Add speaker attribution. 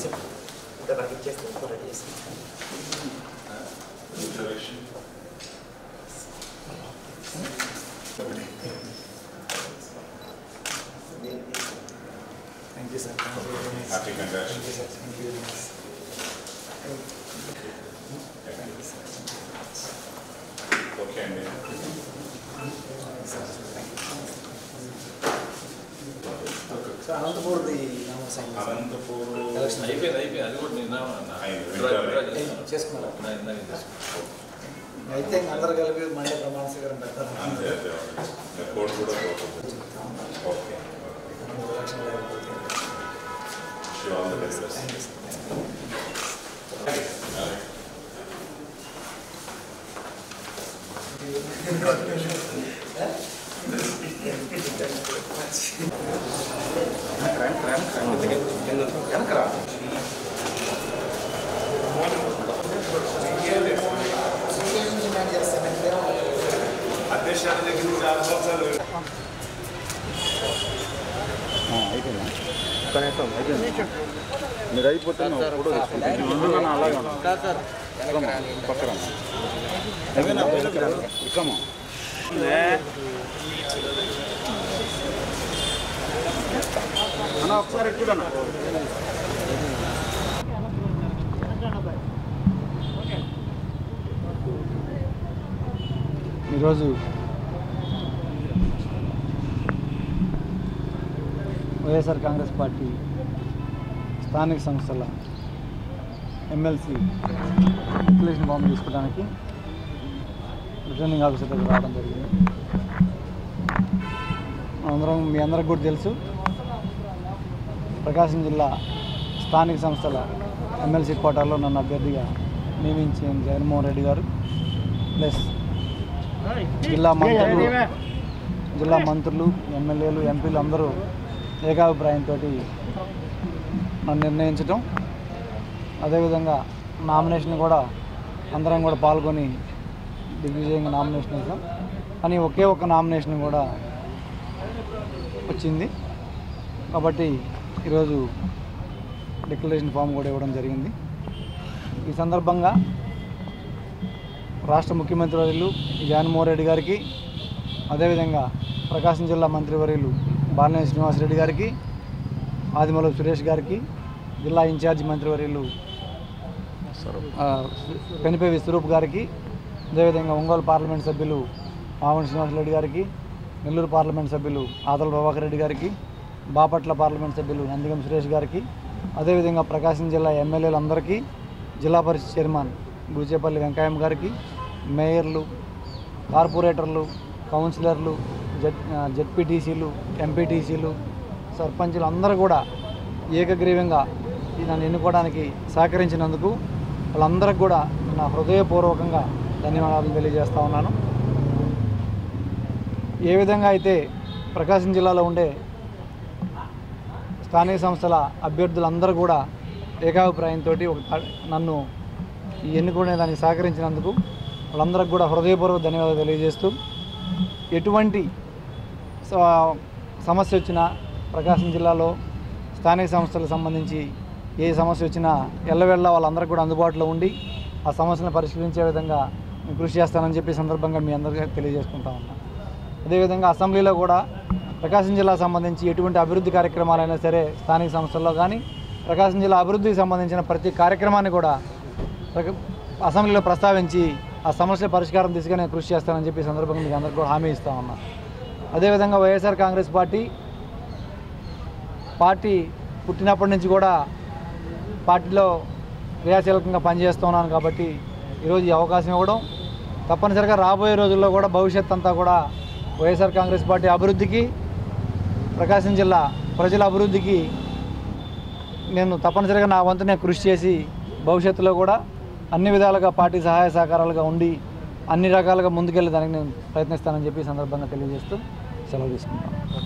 Speaker 1: ఇంకా నాకు ఇచ్చేస్తే రెడీ చేస్తాను
Speaker 2: Declaration.
Speaker 1: Thank you sir
Speaker 2: Happy congratulations.
Speaker 1: Thank you sir thank you very much
Speaker 2: okay అండి
Speaker 1: సార్ అనంతపూర్ది నామోత్సవం
Speaker 2: అనంతపూర్
Speaker 1: ఎలక్షన్
Speaker 3: అయిపోయింది అయిపోయింది అది కూడా నిన్న
Speaker 2: అయింది,
Speaker 3: డ్రా- డ్రా
Speaker 2: వింటారు.
Speaker 3: చేస్తున్నాను.
Speaker 1: చేసుకున్నారా?
Speaker 3: నా ఇందాక చేసుకున్నాను.
Speaker 1: అయితే ఇంక అందరు కలిపి మళ్ళీ ప్రమాణ స్వీకారం పెడతారు
Speaker 2: అంతే అదే కోడ్ కూడా పోతుంది ఓకే
Speaker 1: ఎలక్షన్ లేకపోతే
Speaker 2: all the best
Speaker 1: thank you sir వెనకరా
Speaker 2: అధ్యక్షాల దగ్గర నుంచి ఆరు సంవత్సరాలు
Speaker 4: మీరు అయిపోతే మేము ఫోటో తీసుకుంటాం అలాగే పక్కన ఇక్కమ్మా అన్న ఒకసారి ఎక్కువ ఈరోజు వైఎస్ఆర్ కాంగ్రెస్ పార్టీ స్థానిక సంస్థల ఎమ్మెల్సీ డిక్లరేషన్ ఫామ్ తీసుకోవడానికి రిటర్నింగ్ ఆఫీసర్ దగ్గర రావడం జరిగింది అందరం మీ అందరికి కూడా తెలుసు ప్రకాశం జిల్లా స్థానిక సంస్థల ఎమ్మెల్సీ కోటాలో నన్ను అభ్యర్థిగా నియమించిన జగన్మోహన్ రెడ్డి గారు ప్లస్ జిల్లా మంత్రులు జిల్లా మంత్రులు ఎమ్మెల్యేలు ఎంపీలు అందరూ ఏకాభిప్రాయంతో నన్ను నిర్ణయించడం అదేవిధంగా నామినేషన్ కూడా అందరం కూడా పాల్గొని దిగ్విజయంగా నామినేషన్ వేసాం కానీ ఒకే ఒక్క నామినేషన్ కూడా వచ్చింది కాబట్టి ఈరోజు డిక్లరేషన్ ఫామ్ కూడా ఇవ్వడం జరిగింది ఈ సందర్భంగా రాష్ట్ర ముఖ్యమంత్రి వర్యులు జగన్మోహన్ రెడ్డి గారికి అదేవిధంగా ప్రకాశం జిల్లా మంత్రివర్యులు బాలినేని శ్రీనివాసరెడ్డి గారికి ఆదిమూలపు సురేష్ గారికి జిల్లా ఇన్ఛార్జి మంత్రివర్యులు ఆ, పెనిపేవి స్వరూప్ గారికి అదేవిధంగా ఒంగోలు పార్లమెంట్ సభ్యులు మామూలు శ్రీనివాసరెడ్డి గారికి నెల్లూరు పార్లమెంట్ సభ్యులు ఆదల ప్రభాకర్ రెడ్డి గారికి బాపట్ల పార్లమెంట్ సభ్యులు నందిగం సురేష్ గారికి అదేవిధంగా ప్రకాశం జిల్లా ఎమ్మెల్యేలందరికీ జిల్లా పరిషత్ చైర్మన్ బూచేపల్లి వెంకయ్య గారికి మేయర్లు కార్పొరేటర్లు కౌన్సిలర్లు జడ్ జడ్పీటీసీలు ఎంపీటీసీలు సర్పంచులు అందరూ కూడా ఏకగ్రీవంగా ఈ నన్ను ఎన్నుకోవడానికి సహకరించినందుకు వాళ్ళందరికీ కూడా నా హృదయపూర్వకంగా ధన్యవాదాలు తెలియజేస్తా ఉన్నాను ఏ విధంగా అయితే ప్రకాశం జిల్లాలో ఉండే స్థానిక సంస్థల అభ్యర్థులందరూ కూడా ఏకాభిప్రాయంతో ఒక త- నన్ను ఈ ఎన్నుకునే దానికి సహకరించినందుకు వాళ్ళందరికీ కూడా హృదయపూర్వక ధన్యవాదాలు తెలియజేస్తూ ఎటువంటి స- సమస్య వచ్చినా ప్రకాశం జిల్లాలో స్థానిక సంస్థలకు సంబంధించి ఏ సమస్య వచ్చినా ఎల్లవెళ్ళ వాళ్ళందరికీ కూడా అందుబాటులో ఉండి ఆ సమస్యలను పరిష్కరించే విధంగా నేను కృషి చేస్తానని చెప్పి ఈ సందర్భంగా మీ అందరికీ తెలియజేసుకుంటా ఉన్నాను అదేవిధంగా అసెంబ్లీలో కూడా ప్రకాశం జిల్లాకు సంబంధించి ఎటువంటి అభివృద్ధి కార్యక్రమాలైనా సరే స్థానిక సంస్థల్లో కానీ ప్రకాశం జిల్లా అభివృద్ధికి సంబంధించిన ప్రతి కార్యక్రమాన్ని కూడా ప్రక- అసెంబ్లీలో ప్రస్తావించి ఆ సమస్యల పరిష్కారం దిశగా నేను కృషి చేస్తానని చెప్పి ఈ సందర్భంగా మీకు అందరికీ కూడా హామీ ఇస్తా ఉన్నా అదేవిధంగా వైఎస్ఆర్ కాంగ్రెస్ పార్టీ పార్టీ పుట్టినప్పటి నుంచి కూడా పార్టీలో క్రియాశీలకంగా పనిచేస్తున్నాను కాబట్టి ఈరోజు ఈ అవకాశం ఇవ్వడం తప్పనిసరిగా రాబోయే రోజుల్లో కూడా భవిష్యత్ అంతా కూడా వైఎస్ఆర్ కాంగ్రెస్ పార్టీ అభివృద్ధికి ప్రకాశం జిల్లా ప్రజల అభివృద్ధికి నేను తప్పనిసరిగా నా వంతు నేను కృషి చేసి భవిష్యత్తులో కూడా అన్ని విధాలుగా పార్టీ సహాయ సహకారాలుగా ఉండి అన్ని రకాలుగా ముందుకెళ్ళి దానికి నేను ప్రయత్నిస్తానని చెప్పి ఈ సందర్భంగా తెలియజేస్తూ సెలవు తీసుకుంటాను